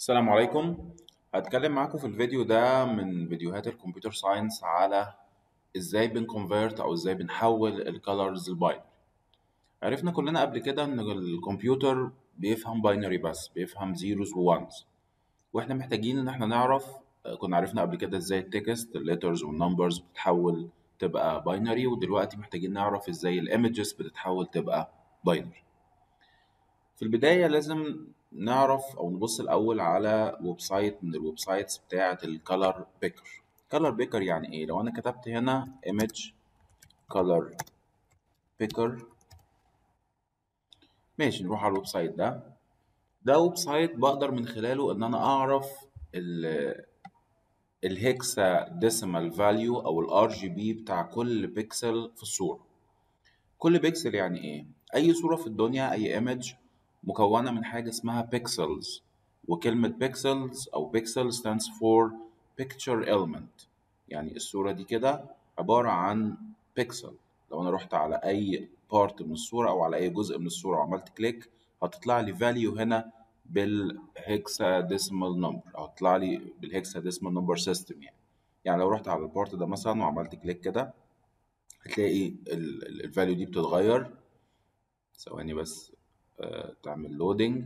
السلام عليكم هتكلم معاكم في الفيديو ده من فيديوهات الكمبيوتر ساينس على ازاي بنكونفيرت او ازاي بنحول الكالرز الباينري عرفنا كلنا قبل كده ان الكمبيوتر بيفهم باينري بس بيفهم زيروز وونز واحنا محتاجين ان احنا نعرف كنا عرفنا قبل كده ازاي التكست الليترز والنمبرز بتتحول تبقى باينري ودلوقتي محتاجين نعرف ازاي الايمجز بتتحول تبقى باينري في البداية لازم نعرف أو نبص الأول على ويب سايت من الويب سايتس بتاعة الكالر بيكر كالر بيكر يعني إيه؟ لو أنا كتبت هنا image color picker ماشي نروح على الويب سايت ده ده ويب سايت بقدر من خلاله إن أنا أعرف ال الهكسا ديسيمال فاليو أو الار جي بي بتاع كل بيكسل في الصورة كل بيكسل يعني إيه؟ أي صورة في الدنيا أي ايمج مكونة من حاجة اسمها pixels وكلمة pixels أو pixel stands for picture element يعني الصورة دي كده عبارة عن pixel لو أنا رحت على أي part من الصورة أو على أي جزء من الصورة وعملت كليك هتطلع لي value هنا بالهكسا ديسيمال نمبر أو هتطلع لي بالهكسا ديسيمال نمبر سيستم يعني يعني لو رحت على البارت ده مثلا وعملت كليك كده هتلاقي الفاليو دي بتتغير ثواني بس تعمل لودنج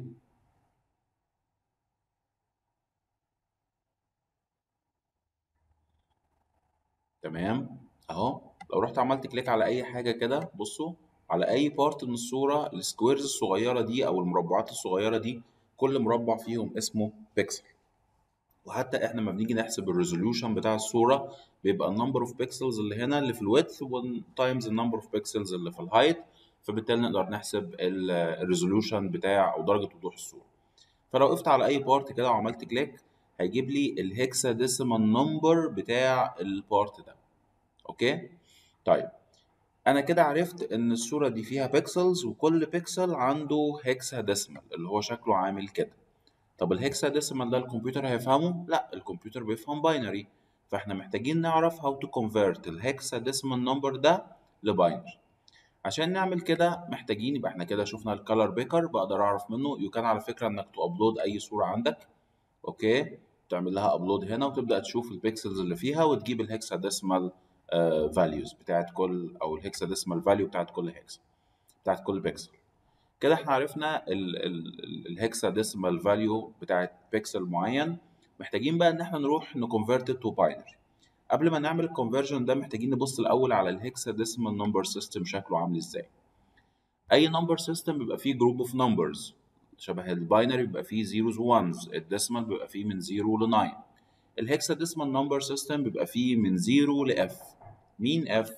تمام اهو لو رحت عملت كليك على اي حاجه كده بصوا على اي بارت من الصوره السكويرز الصغيره دي او المربعات الصغيره دي كل مربع فيهم اسمه بيكسل وحتى احنا لما بنيجي نحسب الريزوليوشن بتاع الصوره بيبقى النمبر اوف بيكسلز اللي هنا اللي في الويدث تايمز النمبر اوف بيكسلز اللي في الهايت فبالتالي نقدر نحسب الريزوليوشن بتاع او درجه وضوح الصوره فلو وقفت على اي بارت كده وعملت كليك هيجيب لي الهكسا ديسيمال نمبر بتاع البارت ده اوكي طيب انا كده عرفت ان الصوره دي فيها بيكسلز وكل بيكسل عنده هكسا ديسيمال اللي هو شكله عامل كده طب الهكسا ديسيمال ده الكمبيوتر هيفهمه لا الكمبيوتر بيفهم باينري فاحنا محتاجين نعرف هاو تو كونفيرت الهكسا ديسيمال نمبر ده لباينري عشان نعمل كده محتاجين يبقى احنا كده شفنا الكالر بيكر بقدر اعرف منه يمكن على فكره انك تابلود اي صوره عندك اوكي تعمل لها ابلود هنا وتبدا تشوف البيكسلز اللي فيها وتجيب الهكسا ديسمال فاليوز بتاعت كل او الهكسا ديسمال فاليو بتاعت كل هكسا بتاعت كل بيكسل كده احنا عرفنا الهكسا ديسمال فاليو بتاعت بيكسل معين محتاجين بقى ان احنا نروح نكونفرت تو باينري قبل ما نعمل الكونفرجن ده محتاجين نبص الاول على الهكسا ديسيمال نمبر سيستم شكله عامل ازاي اي نمبر سيستم بيبقى فيه جروب اوف نمبرز شبه الباينري بيبقى فيه زيروز وانز الديسيمال بيبقى فيه من 0 ل 9 الهكسا ديسيمال نمبر سيستم بيبقى فيه من 0 ل اف مين اف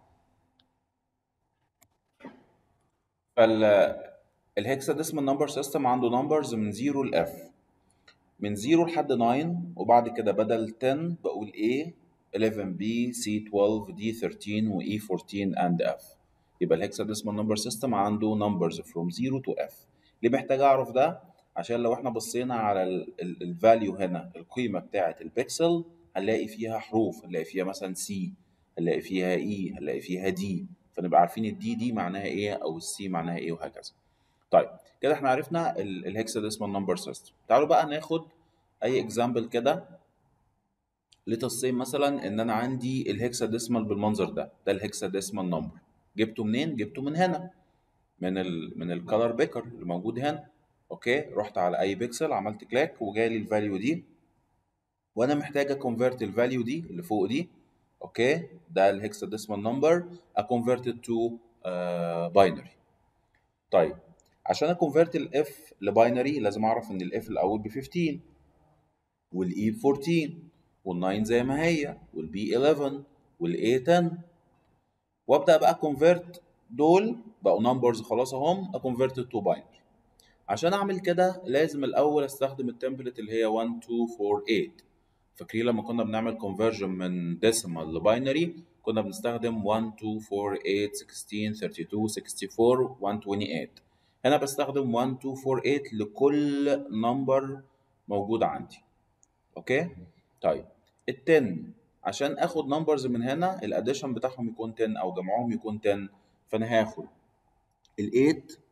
فال الهكسا ديسيمال نمبر سيستم عنده نمبرز من 0 ل اف من 0 لحد 9 وبعد كده بدل 10 بقول A 11B C12 D13 و E14 and F يبقى الهكساديسمال نمبر سيستم عنده numbers from 0 to F ليه محتاج اعرف ده عشان لو احنا بصينا على الفاليو هنا القيمه بتاعه البكسل هنلاقي فيها حروف هنلاقي فيها مثلا C هنلاقي فيها E هنلاقي فيها D فنبقى عارفين الدي دي معناها ايه او السي معناها ايه وهكذا طيب كده احنا عرفنا الهكساديسمال نمبر سيستم تعالوا بقى ناخد اي اكزامبل كده لتصميم مثلا ان انا عندي الهكسا ديسمال بالمنظر ده ده الهكسا ديسمال نمبر جبته منين جبته من هنا من ال من الكالر بيكر اللي موجود هنا اوكي رحت على اي بيكسل عملت كليك وجالي الفاليو دي وانا محتاج اكونفرت الفاليو دي اللي فوق دي اوكي ده الهكسا ديسمال نمبر اكونفرت تو باينري طيب عشان اكونفرت الاف لباينري لازم اعرف ان الاف الاول ب 15 والاي ب 14 وال9 زي ما هي والبي 11 والاي 10 وابدا بقى كونفرت دول بقوا نمبرز خلاص اهم اكونفرت تو باينري عشان اعمل كده لازم الاول استخدم التمبلت اللي هي 1 2 4 8 فاكرين لما كنا بنعمل كونفرجن من ديسيمال لباينري كنا بنستخدم 1 2 4 8 16 32 64 128 هنا بستخدم 1 2 4 8 لكل نمبر موجود عندي اوكي طيب ال 10 عشان اخد نمبرز من هنا الاديشن بتاعهم يكون 10 او جمعهم يكون 10 فانا هاخد ال 8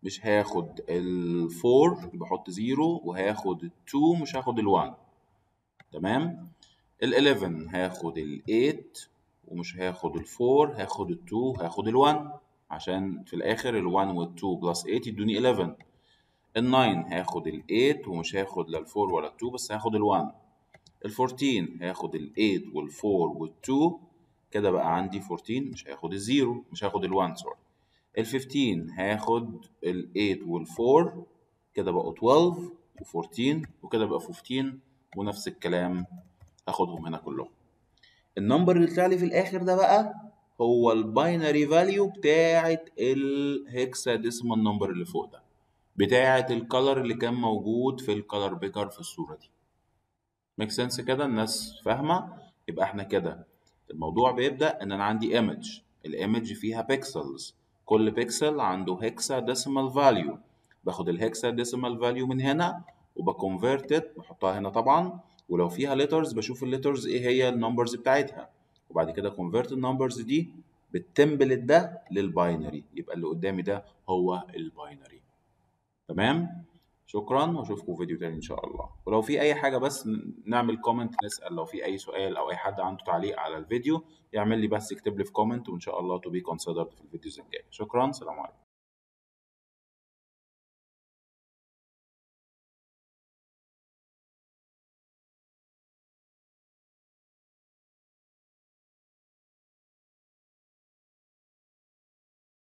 مش هاخد ال 4 يبقى احط 0 وهاخد ال 2 مش هاخد ال 1 تمام ال 11 هاخد ال 8 ومش هاخد ال 4 هاخد ال 2 هاخد ال 1 عشان في الاخر ال 1 وال 2 بلس 8 يدوني 11 ال 9 هاخد ال 8 ومش هاخد لا ال 4 ولا ال 2 بس هاخد ال 1 ال 14 هاخد ال 8 وال 4 وال 2 كده بقى عندي 14 مش هاخد الزيرو مش هاخد ال 1 سوري ال 15 هاخد ال 8 وال 4 كده بقوا 12 و14 وكده بقى 15 ونفس الكلام هاخدهم هنا كلهم النمبر اللي طلع لي في الاخر ده بقى هو الباينري فاليو بتاعه الهكسا ديسمال نمبر اللي فوق ده بتاعه الكالر اللي كان موجود في الكالر بيكر في الصوره دي ميك سنس كده الناس فاهمه يبقى احنا كده الموضوع بيبدا ان انا عندي ايمج الايمج فيها بيكسلز كل بيكسل عنده هكسا ديسيمال فاليو باخد الهكسا ديسيمال فاليو من هنا وبكونفرت بحطها هنا طبعا ولو فيها ليترز بشوف الليترز ايه هي النمبرز بتاعتها وبعد كده كونفرت النمبرز دي بالتمبلت ده للباينري يبقى اللي قدامي ده هو الباينري تمام شكرا واشوفكم في فيديو تاني ان شاء الله ولو في اي حاجه بس نعمل كومنت نسال لو في اي سؤال او اي حد عنده تعليق على الفيديو يعمل لي بس يكتب لي في كومنت وان شاء الله تو بي كونسيدرد في الفيديوز الجايه شكرا سلام عليكم